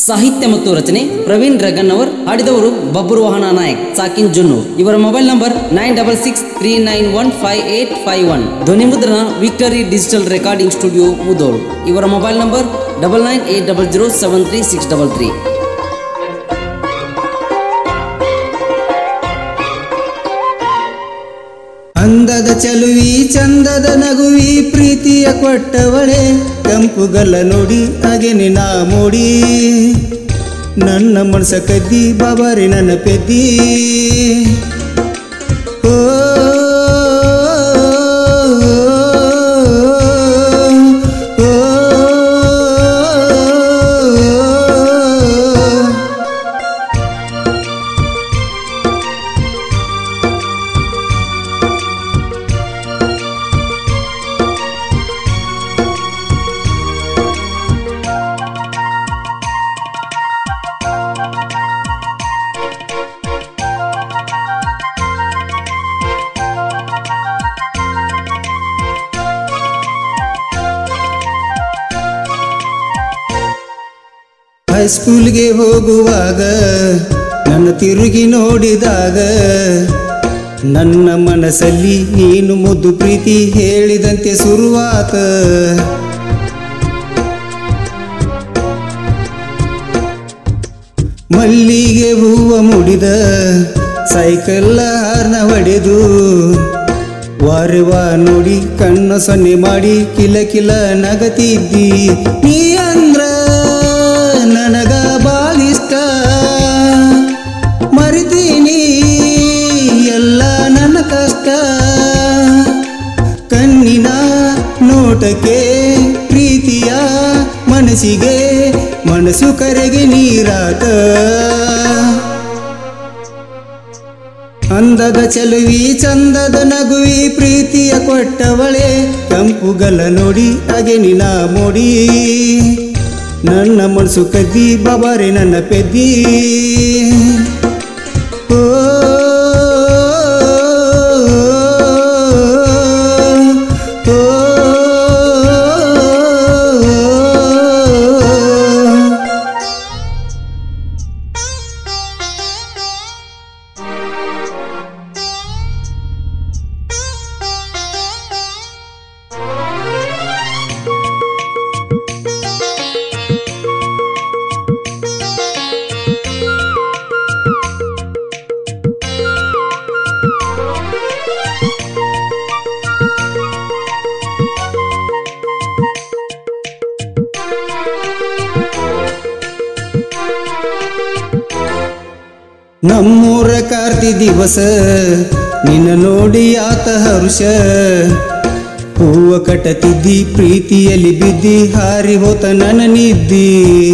ಸಾಹಿತ್ಯ ಮತ್ತು ರಚನೆ ಪ್ರವೀಣ್ ರಗನ್ ಅವರ್ ಹಾಡಿದವರು ಬಬ್ರು ವಾಹನ ನಾಯಕ್ ಸಾಕಿನ್ ಜುನ್ನೂರ್ ಇವರ mobile number nine double six three nine one five eight five one ಧ್ವನಿ ಮುದ್ರಣ victory digital recording studio Mudhol ಇವರ mobile number double nine eight double zero seven three six double three ಅಂದದ ಚಲುವಿ ಚಂದದ ನಗುವಿ ಪ್ರೀತಿಯ ಕೊಟ್ಟವಳೆ ಕೆಂಪುಗಲ್ಲ ನೋಡಿ ಹಾಗೆ ನಾ ಮೋಡಿ ನನ್ನ ಮನಸ ಕದ್ದಿ ಬಾಬಾರಿ ನನ್ನ ಪೆದ್ದಿ ಓ ಓ ಹೈಸ್ಕೂಲ್ಗೆ ಹೋಗುವಾಗ ನನ್ನ ತಿರುಗಿ ನೋಡಿದಾಗ ನನ್ನ ಮನಸ್ಸಲ್ಲಿ ನೀನು ಮುದ್ದು ಪ್ರೀತಿ ಹೇಳಿದಂತೆ ಶುರುವಾತ ಮಲ್ಲಿಗೆ ಹೂವ ಮುಡಿದ ಸೈಕಲ್ ಹಾರ್ನ ಹೊಡೆದು ವಾರವ ನೋಡಿ ಕಣ್ಣ ಸೊನ್ನೆ ಮಾಡಿ ಕಿಲ ಕಿಲ ನಗತಿದ್ದಿ ನೀ ಅಂದ್ರ ನನಗ ಬಾಳಿಷ್ಟ ಮರಿತೀನಿ ಎಲ್ಲ ನನ್ನ ಕಷ್ಟ ಕಣ್ಣಿನ ನೋಟಕ್ಕೆ ಪ್ರೀತಿಯ ಮನಸ್ಸಿಗೆ ಮನಸ್ಸು ಕರೆಗೆ ನೀರಾಟ ಅಂದದ ಚೆಲುವಿ ಚಂದದ ನಗುವಿ ಪ್ರೀತಿಯ ಕೊಟ್ಟವಳೆ ಕೆಂಪುಗಲ ನೋಡಿ ಹಾಗೆ ನಿನ ಮೋಡಿ ನನ್ನ ಮನಸ್ಸು ಕದ್ದಿ ಬಾಬಾರೆ ನನ್ನ ಪೆದ್ದಿ ಓ ಓ, ಓ ನಮ್ಮೂರ ಕಾರ್ತಿ ದಿವಸ ನಿನ್ನ ನೋಡಿ ಆತ ಹರುಷ ಹೂವ ಕಟ್ಟತಿದ್ದಿ ಪ್ರೀತಿಯಲ್ಲಿ ಬಿದ್ದಿ ಹಾರಿ ಹೋತ ನನ್ನ ನಿದ್ದಿ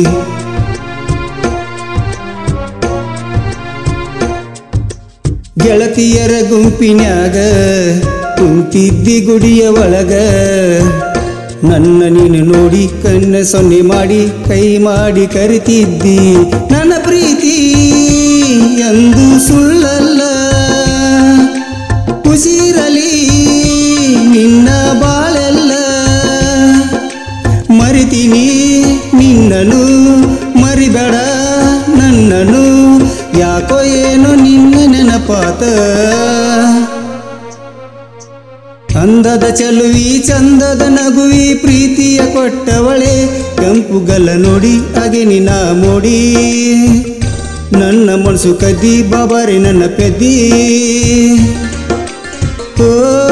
ಗೆಳತಿಯರ ಗುಂಪಿನ್ಯಾಗ ಕುಂತಿದ್ದಿ ಗುಡಿಯ ಒಳಗ ನನ್ನ ನೀನು ನೋಡಿ ಕಣ್ಣ ಸೊನ್ನೆ ಮಾಡಿ ಕೈ ಮಾಡಿ ಕರಿತಿದ್ದಿ ನನ್ನ ಪ್ರೀತಿ ಎಂದು ಸುಳ್ಳಲ್ಲ ಉಸಿರಲಿ ನಿನ್ನ ಬಾಳೆಲ್ಲ ಮರಿತೀನಿ ನಿನ್ನನು ಮರಿಬೇಡ ನನ್ನನು ಯಾಕೋ ಏನೋ ನಿನ್ನ ನೆನಪಾತ ಅಂದದ ಚಲುವಿ ಚಂದದ ನಗುವಿ ಪ್ರೀತಿಯ ಕೊಟ್ಟವಳೆ ಕೆಂಪುಗಲ್ಲ ನೋಡಿ ಹಾಗೆ ನಿನ ಮೋಡಿ ನನ್ನ ಮನಸ್ಸು ಕದ್ದಿ ಬಾಬಾರಿ ನನ್ನ ಪೆದ್ದಿ ಓ